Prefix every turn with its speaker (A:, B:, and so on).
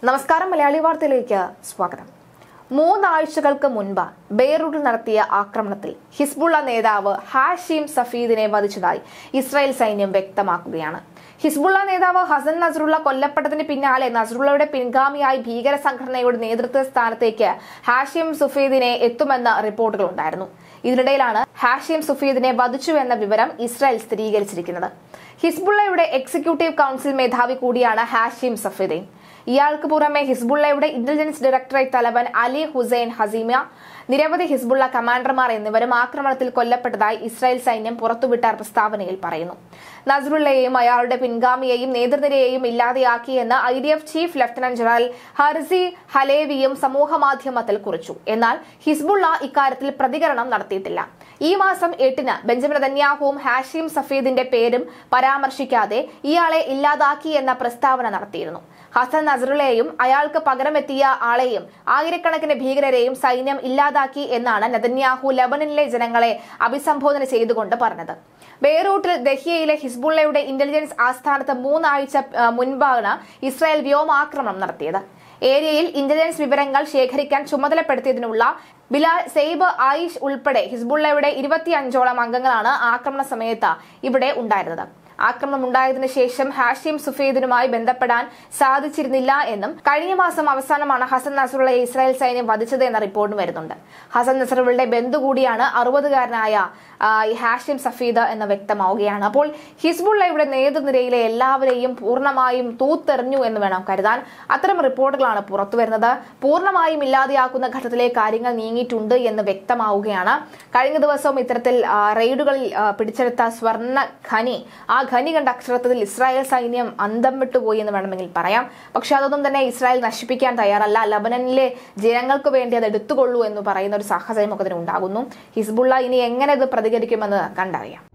A: നമസ്കാരം മലയാളി വാർത്തയിലേക്ക് സ്വാഗതം മൂന്നാഴ്ചകൾക്ക് മുൻപ് ബെയ്റൂട്ടിൽ നടത്തിയ ആക്രമണത്തിൽ ഹിസ്ബുള്ള നേതാവ് ഹാഷിം സഫീദിനെ വധിച്ചതായി ഇസ്രായേൽ സൈന്യം വ്യക്തമാക്കുകയാണ് ഹിസ്ബുള്ള നേതാവ് ഹസൻ നസറുള്ള കൊല്ലപ്പെട്ടതിന് പിന്നാലെ നസറുള്ളയുടെ പിൻഗാമിയായി ഭീകര സംഘടനയുടെ നേതൃത്വ സ്ഥാനത്തേക്ക് ഹാഷിം സുഫീദിനെ എത്തുമെന്ന റിപ്പോർട്ടുകൾ ഉണ്ടായിരുന്നു ഇതിനിടയിലാണ് ഹാഷിം സുഫീദിനെ വധിച്ചു എന്ന വിവരം ഇസ്രായേൽ സ്ഥിരീകരിച്ചിരിക്കുന്നത് ഹിസ്ബുള്ളയുടെ എക്സിക്യൂട്ടീവ് കൌൺസിൽ മേധാവി കൂടിയാണ് ഹാഷിം സഫീദീൻ ഇയാൾക്ക് പുറമെ ഹിസ്ബുള്ളയുടെ ഇന്റലിജൻസ് ഡയറക്ടറേറ്റ് തലവൻ അലി ഹുസൈൻ ഹസീമ നിരവധി ഹിസ്ബുള്ള കമാൻഡർമാർ എന്നിവരും ആക്രമണത്തിൽ കൊല്ലപ്പെട്ടതായി ഇസ്രായേൽ സൈന്യം പുറത്തുവിട്ട പ്രസ്താവനയിൽ പറയുന്നു നസറുള്ളയെയും അയാളുടെ പിൻഗാമിയെയും നേതൃനിരയെയും ഇല്ലാതെയാക്കിയെന്ന് I D F chief lieutenant general Herzi ഹലേവിയും സമൂഹമാധ്യമത്തിൽ കുറിച്ചു എന്നാൽ ഹിസ്ബുള്ള ഇക്കാര്യത്തിൽ പ്രതികരണം നടത്തിയിട്ടില്ല ഈ മാസം എട്ടിന് ബെഞ്ചമിൻ നെതന്യാഹുവും ഹാഷിം സഫീദിന്റെ പേരും പരാമർശിക്കാതെ ഇയാളെ ഇല്ലാതാക്കി എന്ന പ്രസ്താവന നടത്തിയിരുന്നു ഹസൻ നസറുള്ളയെയും അയാൾക്ക് പകരമെത്തിയ ആളെയും ആയിരക്കണക്കിന് ഭീകരരെയും സൈന്യം ഇല്ലാതാക്കി എന്നാണ് നെതന്യാഹു ലബനനിലെ ജനങ്ങളെ അഭിസംബോധന ചെയ്തുകൊണ്ട് പറഞ്ഞത് ബെയ്റൂട്ടിൽ ദഹിയയിലെ ഹിസ്ബുള്ളയുടെ ഇന്റലിജൻസ് ആസ്ഥാനത്ത് മൂന്നാഴ്ച ആ, മുൻപാണ് ഇസ്രായേൽ വ്യോമാക്രമണം നടത്തിയത് ഏരിയയിൽ ഇന്റലിജൻസ് വിവരങ്ങൾ ശേഖരിക്കാൻ ചുമതലപ്പെടുത്തിയതിനുള്ള ബിലാൽ സെയ്ബ് ആയിഷ് ഉൾപ്പെടെ ഹിസ്ബുള്ളയുടെ ഇരുപത്തിയഞ്ചോളം അംഗങ്ങളാണ് ആക്രമണ സമയത്ത് ഇവിടെ ഉണ്ടായിരുന്നത് ആക്രമണം ഉണ്ടായതിനു ശേഷം ഹാഷിം സുഫീദിനുമായി ബന്ധപ്പെടാൻ സാധിച്ചിരുന്നില്ല എന്നും കഴിഞ്ഞ മാസം അവസാനമാണ് ഹസൻ നസറുള്ളയെ ഇസ്രായേൽ സൈന്യം വധിച്ചത് എന്ന റിപ്പോർട്ടും വരുന്നുണ്ട് ഹസൻ നസറുള്ളയുടെ ബന്ധു കൂടിയാണ് അറുപതുകാരനായ ആ, ഈ ഹാഷിം സഫീദ് എന്ന് വ്യക്തമാവുകയാണ് അപ്പോൾ ഹിസ്ബുള്ളയുടെ നേതൃനിരയിലെ എല്ലാവരെയും പൂർണ്ണമായും തൂത്തെറിഞ്ഞു എന്ന് വേണം കരുതാൻ അത്തരം റിപ്പോർട്ടുകളാണ് പുറത്തു വരുന്നത് പൂർണ്ണമായും ഇല്ലാതെയാക്കുന്ന ഘട്ടത്തിലെ കാര്യങ്ങൾ നീങ്ങിയിട്ടുണ്ട് എന്ന് വ്യക്തമാവുകയാണ് കഴിഞ്ഞ ദിവസവും ഇത്തരത്തിൽ ആ, റെയ്ഡുകളിൽ ആ, പിടിച്ചെടുത്ത സ്വർണ്ണ ഖനി ആ ഖനി കണ്ട അക്ഷരത്തിൽ ഇസ്രായേൽ സൈന്യം അന്തം വിട്ടുപോയി എന്ന് വേണമെങ്കിൽ പറയാം പക്ഷെ അതൊന്നും തന്നെ ഇസ്രായേൽ നശിപ്പിക്കാൻ തയ്യാറല്ല ലബനനിലെ ജനങ്ങൾക്ക് വേണ്ടി അത് എടുത്തുകൊള്ളൂ എന്ന് പറയുന്ന ഒരു സാഹചര്യം ഒക്കെ ഇതിന് ഉണ്ടാകുന്നു ഹിസ്ബുള്ള ഇനി എങ്ങനെ ഇത് പ്രതികരിക്കുമെന്ന് കണ്ടറിയാം